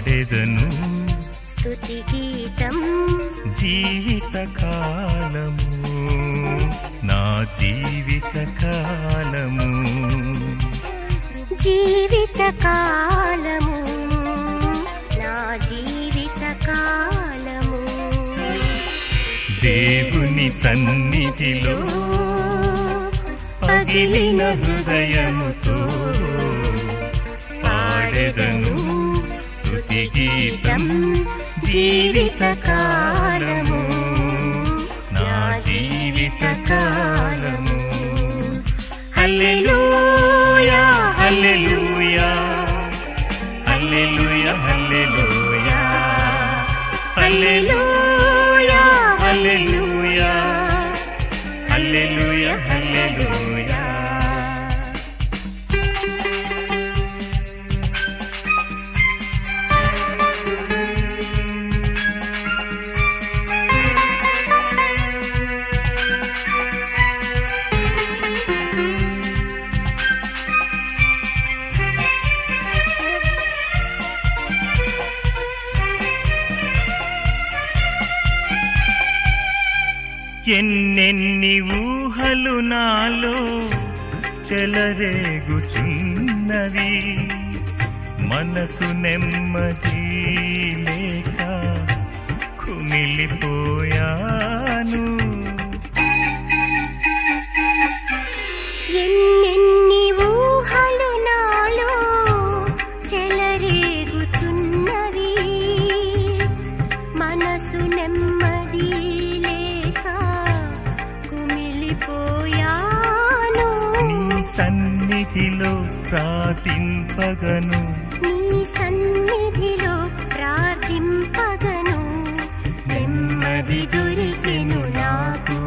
పాడెదను స్తుతి గీతం జీవిత కాలము నా జీవిత కాలము జీవిత కాలము నా జీవిత కాలము దేవుని సన్నిధిలో పగిలిన హృదయముతో పాడెదను స్తుతి గీతం జీవిత కాలము నా జీవిత కాలము హల్లెలూయా హల్లెలూయా హల్లెలూయా హల్లెలూయా హల్లెలూయా హల్లెలూయా హల్లెలూయా హల్లెలూయా ఎన్నెన్ని ఊహలు నాలో చెలరేగుచున్నవి మనసు నెమ్మది లేక కుమిలిపోయాను ఎన్నెన్ని ఊహలు నాలో చెలరేగుచున్నవి మనసు నెమ్మది లేక కుమిలిపోయాను నీ సన్నిధిలో ప్రార్థింపగను నీ సన్నిధిలో ప్రార్థింపగను నెమ్మది దొరికెను నాకు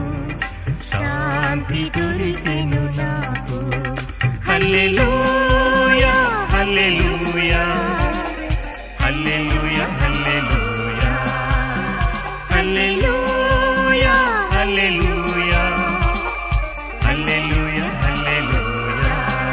శాంతి దొరికెను నాకు హల్లెలూయా హల్లెలూయా హల్లెలూయా హల్లెలూయా హల్లెలూయా హల్లెలూయా హల్లెలూయా హల్లెలూయా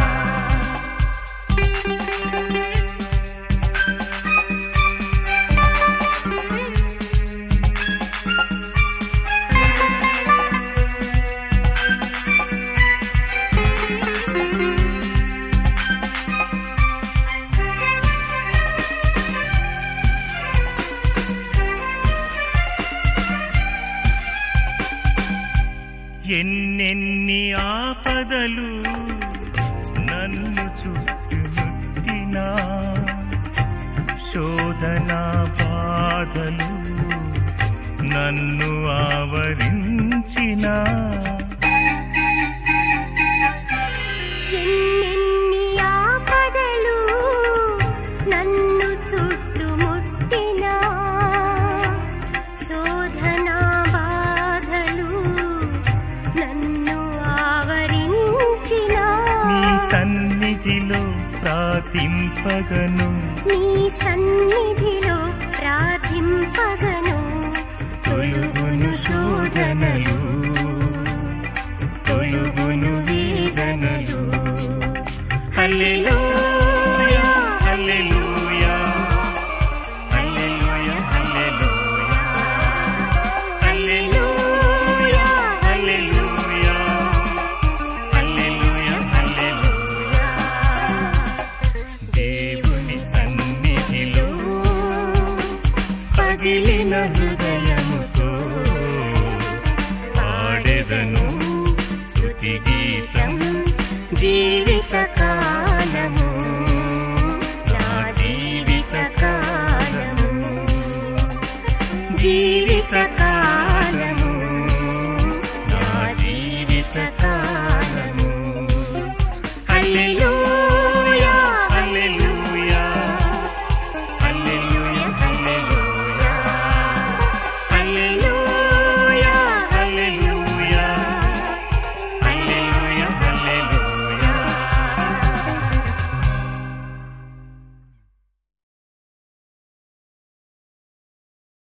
ఎన్నెన్ని ఆపదలు నన్ను చుట్టుముట్టినా శోధన బాధలు నన్ను ఆవరించినా ఎన్నెన్ని ఆపదలు నన్ను చుట్టుముట్టినా శోధన బాధలు నన్ను ఆవరించినా నీ సన్నిధిలో ప్రార్థింపగను నీ సన్నిధిలో ప్రార్థింపగను తొలుగును శోధనలు తొలుగును వేదనలు హల్లెలూయా